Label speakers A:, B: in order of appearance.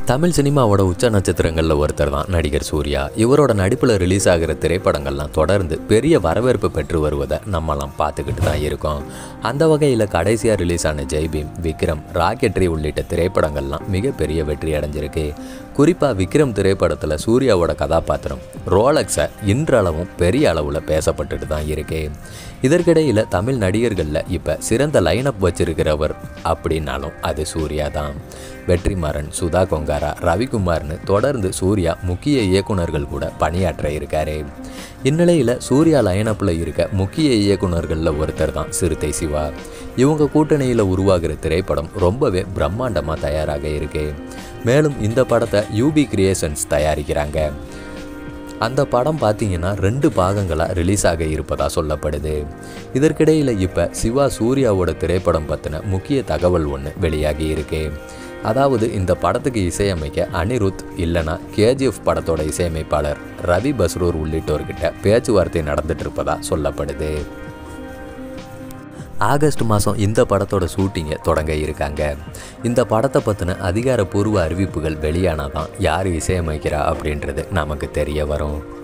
A: தமிழ் சினிமாவோட உச்ச நட்சத்திரங்களில் ஒருத்தர் தான் நடிகர் சூர்யா இவரோட நடிப்பில் ரிலீஸ் ஆகிற திரைப்படங்கள்லாம் தொடர்ந்து பெரிய வரவேற்பு பெற்று வருவதை நம்மலாம் பார்த்துக்கிட்டு தான் இருக்கோம் அந்த வகையில் கடைசியாக ரிலீஸ் ஆன ஜெய்பீம் விக்ரம் ராக்கெட்ரி உள்ளிட்ட திரைப்படங்கள்லாம் மிகப்பெரிய வெற்றி அடைஞ்சிருக்கு குறிப்பாக விக்ரம் திரைப்படத்தில் சூர்யாவோட கதாபாத்திரம் ரோலக்ஸை இன்றளவும் பெரிய அளவில் பேசப்பட்டுட்டு தான் இருக்கு இதற்கிடையில் தமிழ் நடிகர்களில் இப்போ சிறந்த லைனப் வச்சிருக்கிறவர் அப்படின்னாலும் அது சூர்யா தான் வெற்றிமாறன் சுதா கொங்காரா ரவிக்குமார்னு தொடர்ந்து சூர்யா முக்கிய இயக்குனர்கள் கூட பணியாற்ற இருக்காரு இந்நிலையில் சூர்யா லைனப்பில் இருக்க முக்கிய இயக்குனர்களில் ஒருத்தர் தான் சிறுத்தை சிவா இவங்க கூட்டணியில் உருவாகிற திரைப்படம் ரொம்பவே பிரம்மாண்டமாக தயாராக இருக்கு மேலும் இந்த படத்தை யூபி கிரியேஷன்ஸ் தயாரிக்கிறாங்க அந்த படம் பார்த்தீங்கன்னா ரெண்டு பாகங்களாக ரிலீஸ் ஆக இருப்பதா சொல்லப்படுது இதற்கிடையில் இப்போ சிவா சூர்யாவோட திரைப்படம் பற்றின முக்கிய தகவல் ஒன்று வெளியாகி இருக்கு அதாவது இந்த படத்துக்கு இசையமைக்க அனிருத் இல்லைனா கேஜிஎஃப் படத்தோட இசையமைப்பாளர் ரவி பஸ்ரூர் உள்ளிட்டோர்கிட்ட பேச்சுவார்த்தை நடந்துட்டு இருப்பதா சொல்லப்படுது ஆகஸ்ட் மாதம் இந்த படத்தோட ஷூட்டிங்கை தொடங்க இருக்காங்க இந்த படத்தை பற்றின அதிகாரப்பூர்வ அறிவிப்புகள் வெளியானாதான் யார் இசையமைக்கிறா அப்படின்றது நமக்கு தெரிய வரும்